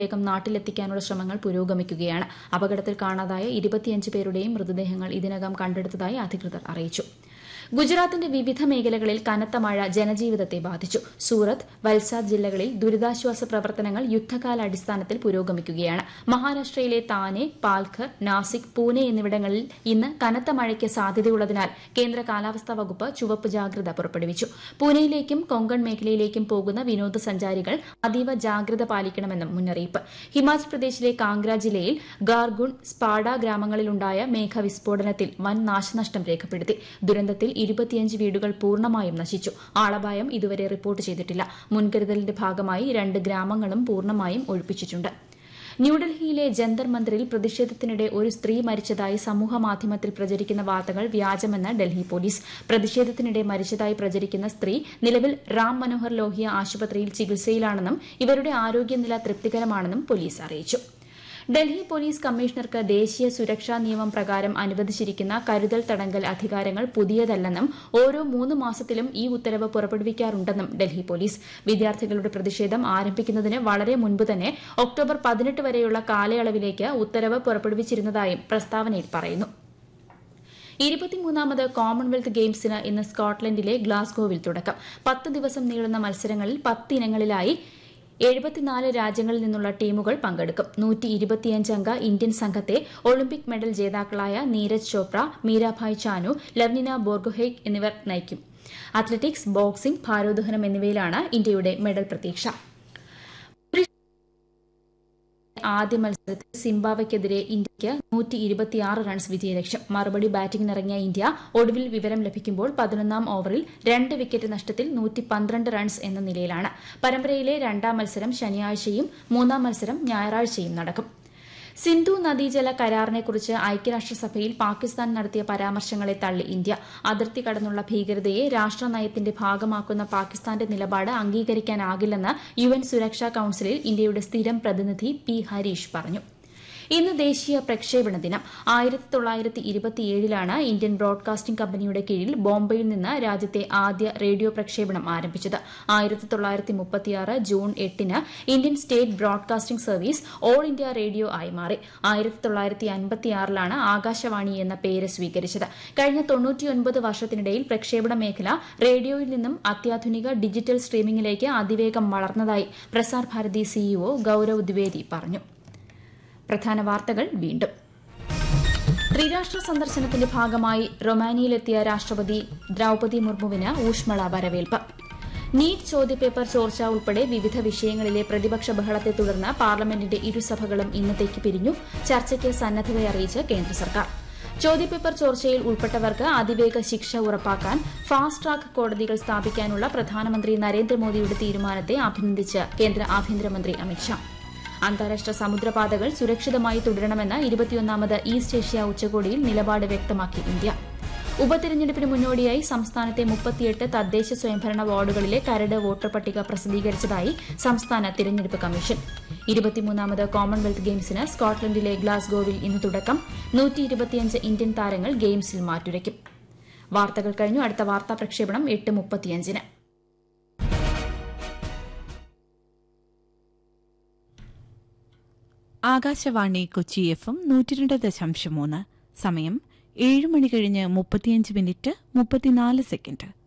വേഗം നാട്ടിലെത്തിക്കാനുള്ള ശ്രമങ്ങൾ പുരോഗമിക്കുകയാണ് അപകടത്തിൽ കാണാതായ ഇരുപത്തിയഞ്ച് പേരുടെയും മൃതദേഹങ്ങൾ ഇതിനകം കണ്ടെടുത്തതായി അധികൃതർ അറിയിച്ചു ഗുജറാത്തിന്റെ വിവിധ മേഖലകളിൽ കനത്ത മഴ ജനജീവിതത്തെ ബാധിച്ചു സൂറത്ത് വൽസാദ് ജില്ലകളിൽ ദുരിതാശ്വാസ പ്രവർത്തനങ്ങൾ യുദ്ധകാലാടിസ്ഥാനത്തിൽ പുരോഗമിക്കുകയാണ് മഹാരാഷ്ട്രയിലെ താനെ പാൽഘർ നാസിക് പൂനെ എന്നിവിടങ്ങളിൽ ഇന്ന് കനത്ത മഴയ്ക്ക് സാധ്യതയുള്ളതിനാൽ കേന്ദ്ര കാലാവസ്ഥാ വകുപ്പ് ചുവപ്പ് ജാഗ്രത പുറപ്പെടുവിച്ചു പൂനെയിലേക്കും കൊങ്കൺ മേഖലയിലേക്കും പോകുന്ന വിനോദസഞ്ചാരികൾ അതീവ ജാഗ്രത പാലിക്കണമെന്നും മുന്നറിയിപ്പ് ഹിമാചൽ പ്രദേശിലെ കാംഗ്ര ജില്ലയിൽ ഗാർഗുൺ സ്പാഡ ഗ്രാമങ്ങളിലുണ്ടായ മേഘവിസ്ഫോടനത്തിൽ വൻ നാശനഷ്ടം രേഖപ്പെടുത്തി ദുരന്തത്തിൽ ഇരുപത്തിയഞ്ച് വീടുകൾ പൂർണ്ണമായും നശിച്ചു ആളപായം ഇതുവരെ റിപ്പോർട്ട് ചെയ്തിട്ടില്ല മുൻകരുതലിന്റെ ഭാഗമായി രണ്ട് ഗ്രാമങ്ങളും പൂർണ്ണമായും ഒഴിപ്പിച്ചിട്ടുണ്ട് ന്യൂഡൽഹിയിലെ ജന്തർ മന്ദിറിൽ പ്രതിഷേധത്തിനിടെ ഒരു സ്ത്രീ മരിച്ചതായി സമൂഹമാധ്യമത്തിൽ പ്രചരിക്കുന്ന വാർത്തകൾ വ്യാജമെന്ന് ഡൽഹി പോലീസ് പ്രതിഷേധത്തിനിടെ മരിച്ചതായി പ്രചരിക്കുന്ന സ്ത്രീ നിലവിൽ റാം മനോഹർ ലോഹിയ ആശുപത്രിയിൽ ചികിത്സയിലാണെന്നും ഇവരുടെ ആരോഗ്യനില തൃപ്തികരമാണെന്നും പോലീസ് അറിയിച്ചു ഡൽഹി പോലീസ് കമ്മീഷണർക്ക് ദേശീയ സുരക്ഷാ നിയമം പ്രകാരം അനുവദിച്ചിരിക്കുന്ന കരുതൽ തടങ്കൽ അധികാരങ്ങൾ പുതിയതല്ലെന്നും ഓരോ മൂന്ന് മാസത്തിലും ഈ ഉത്തരവ് പുറപ്പെടുവിക്കാറുണ്ടെന്നും ഡൽഹി പോലീസ് വിദ്യാർത്ഥികളുടെ പ്രതിഷേധം ആരംഭിക്കുന്നതിന് വളരെ മുൻപ് തന്നെ ഒക്ടോബർ പതിനെട്ട് വരെയുള്ള കാലയളവിലേക്ക് ഉത്തരവ് പുറപ്പെടുവിച്ചിരുന്നതായും പ്രസ്താവനയിൽ പറയുന്നു ഇരുപത്തിമൂന്നാമത് കോമൺവെൽത്ത് ഗെയിംസിന് ഇന്ന് സ്കോട്ട്ലൻഡിലെ ഗ്ലാസ്ഗോവിൽ തുടക്കം പത്ത് ദിവസം നീളുന്ന മത്സരങ്ങളിൽ പത്ത് ഇനങ്ങളിലായി എഴുപത്തിനാല് രാജ്യങ്ങളിൽ നിന്നുള്ള ടീമുകൾ പങ്കെടുക്കും നൂറ്റി ഇരുപത്തിയഞ്ച് അംഗ ഇന്ത്യൻ സംഘത്തെ ഒളിമ്പിക് മെഡൽ ജേതാക്കളായ നീരജ് ചോപ്ര മീരാഭായ് ചാനു ലവ്നിന ബോർഗോഹെയ്ക് എന്നിവർ നയിക്കും അത്ലറ്റിക്സ് ബോക്സിംഗ് ഭാരോദ്വഹനം എന്നിവയിലാണ് ഇന്ത്യയുടെ മെഡൽ പ്രതീക്ഷ ആദ്യ മത്സരത്തിൽ സിംബാബ്വെക്കെതിരെ ഇന്ത്യയ്ക്ക് നൂറ്റി ഇരുപത്തിയാറ് റൺസ് വിജയലക്ഷ്യം മറുപടി ബാറ്റിംഗിനിറങ്ങിയ ഇന്ത്യ ഒടുവിൽ വിവരം ലഭിക്കുമ്പോൾ പതിനൊന്നാം ഓവറിൽ രണ്ട് വിക്കറ്റ് നഷ്ടത്തിൽ നൂറ്റി പന്ത്രണ്ട് റൺസ് എന്ന നിലയിലാണ് പരമ്പരയിലെ രണ്ടാം മത്സരം ശനിയാഴ്ചയും മൂന്നാം മത്സരം ഞായറാഴ്ചയും നടക്കും സിന്ധു നദീജല കരാറിനെക്കുറിച്ച് ഐക്യരാഷ്ട്രസഭയിൽ പാകിസ്ഥാൻ നടത്തിയ പരാമർശങ്ങളെ തള്ളി ഇന്ത്യ അതിർത്തി കടന്നുള്ള ഭീകരതയെ രാഷ്ട്രനയത്തിന്റെ ഭാഗമാക്കുന്ന പാകിസ്ഥാന്റെ നിലപാട് അംഗീകരിക്കാനാകില്ലെന്ന് യു എൻ സുരക്ഷാ കൌൺസിലിൽ ഇന്ത്യയുടെ സ്ഥിരം പ്രതിനിധി പി ഹരീഷ് പറഞ്ഞു ഇന്ന് ദേശീയ പ്രക്ഷേപണ ദിനം ആയിരത്തി തൊള്ളായിരത്തി ഇരുപത്തിയേഴിലാണ് ഇന്ത്യൻ ബ്രോഡ്കാസ്റ്റിംഗ് കമ്പനിയുടെ കീഴിൽ ബോംബെയിൽ നിന്ന് രാജ്യത്തെ ആദ്യ റേഡിയോ പ്രക്ഷേപണം ആരംഭിച്ചത് ആയിരത്തി തൊള്ളായിരത്തി മുപ്പത്തിയാറ് ജൂൺ എട്ടിന് Indian State Broadcasting Service All India Radio ആയി മാറി ആയിരത്തി തൊള്ളായിരത്തി അൻപത്തിയാറിലാണ് ആകാശവാണി എന്ന പേര് സ്വീകരിച്ചത് കഴിഞ്ഞ തൊണ്ണൂറ്റിയൊൻപത് വർഷത്തിനിടയിൽ പ്രക്ഷേപണ മേഖല റേഡിയോയിൽ നിന്നും അത്യാധുനിക ഡിജിറ്റൽ സ്ട്രീമിംഗിലേക്ക് അതിവേഗം വളർന്നതായി പ്രസാർ ഭാരതി സിഇഒ ഗൌരവ് ദ്വിവേദി പറഞ്ഞു പ്രധാന വാർത്തകൾ വീണ്ടും ത്രിരാഷ്ട്ര സന്ദർശനത്തിന്റെ ഭാഗമായി റൊമാനിയയിലെത്തിയ രാഷ്ട്രപതി ദ്രൌപതി മുർമുവിന് ഊഷ്മള വരവേൽപ്പ് നീറ്റ് ചോദ്യപേപ്പർ ചോർച്ച ഉൾപ്പെടെ വിവിധ വിഷയങ്ങളിലെ പ്രതിപക്ഷ ബഹളത്തെ തുടർന്ന് പാർലമെന്റിന്റെ ഇരുസഭകളും ഇന്നത്തേക്ക് പിരിഞ്ഞു ചർച്ചയ്ക്ക് സന്നദ്ധതയറിയിച്ച് കേന്ദ്ര സർക്കാർ ചോദ്യപേപ്പർ ചോർച്ചയിൽ ഉൾപ്പെട്ടവർക്ക് അതിവേഗ ശിക്ഷ ഉറപ്പാക്കാൻ ഫാസ്റ്റ് ട്രാക്ക് കോടതികൾ സ്ഥാപിക്കാനുള്ള പ്രധാനമന്ത്രി നരേന്ദ്രമോദിയുടെ തീരുമാനത്തെ അഭിനന്ദിച്ച് കേന്ദ്ര ആഭ്യന്തരമന്ത്രി അമിത്ഷാ അന്താരാഷ്ട്ര സമുദ്രപാതകൾ സുരക്ഷിതമായി തുടരണമെന്ന് ഇരുപത്തിയൊന്നാമത് ഈസ്റ്റ് ഏഷ്യ ഉച്ചകോടിയിൽ നിലപാട് വ്യക്തമാക്കി ഇന്ത്യ ഉപതെരഞ്ഞെടുപ്പിന് മുന്നോടിയായി സംസ്ഥാനത്തെ മുപ്പത്തിയെട്ട് തദ്ദേശ സ്വയംഭരണ വാർഡുകളിലെ കരട് വോട്ടർ പട്ടിക പ്രസിദ്ധീകരിച്ചതായി സംസ്ഥാന തിരഞ്ഞെടുപ്പ് കമ്മീഷൻ ഇരുപത്തിമൂന്നാമത് കോമൺവെൽത്ത് ഗെയിംസിന് സ്കോട്ട്ലൻഡിലെ ഗ്ലാസ്ഗോവിൽ ഇന്ന് തുടക്കം നൂറ്റി ഇരുപത്തിയഞ്ച് ഇന്ത്യൻ താരങ്ങൾ ഗെയിംസിൽ മാറ്റുരയ്ക്കും വാർത്തകൾ കഴിഞ്ഞു അടുത്ത വാർത്താ പ്രക്ഷേപണം എട്ട് മുപ്പത്തിയഞ്ചിന് ആകാശവാണി കൊച്ചി എഫ് എം നൂറ്റിരണ്ട് ദശാംശം മൂന്ന് സമയം ഏഴ് മണി കഴിഞ്ഞ് മുപ്പത്തിയഞ്ച് മിനിറ്റ് മുപ്പത്തിനാല് സെക്കൻഡ്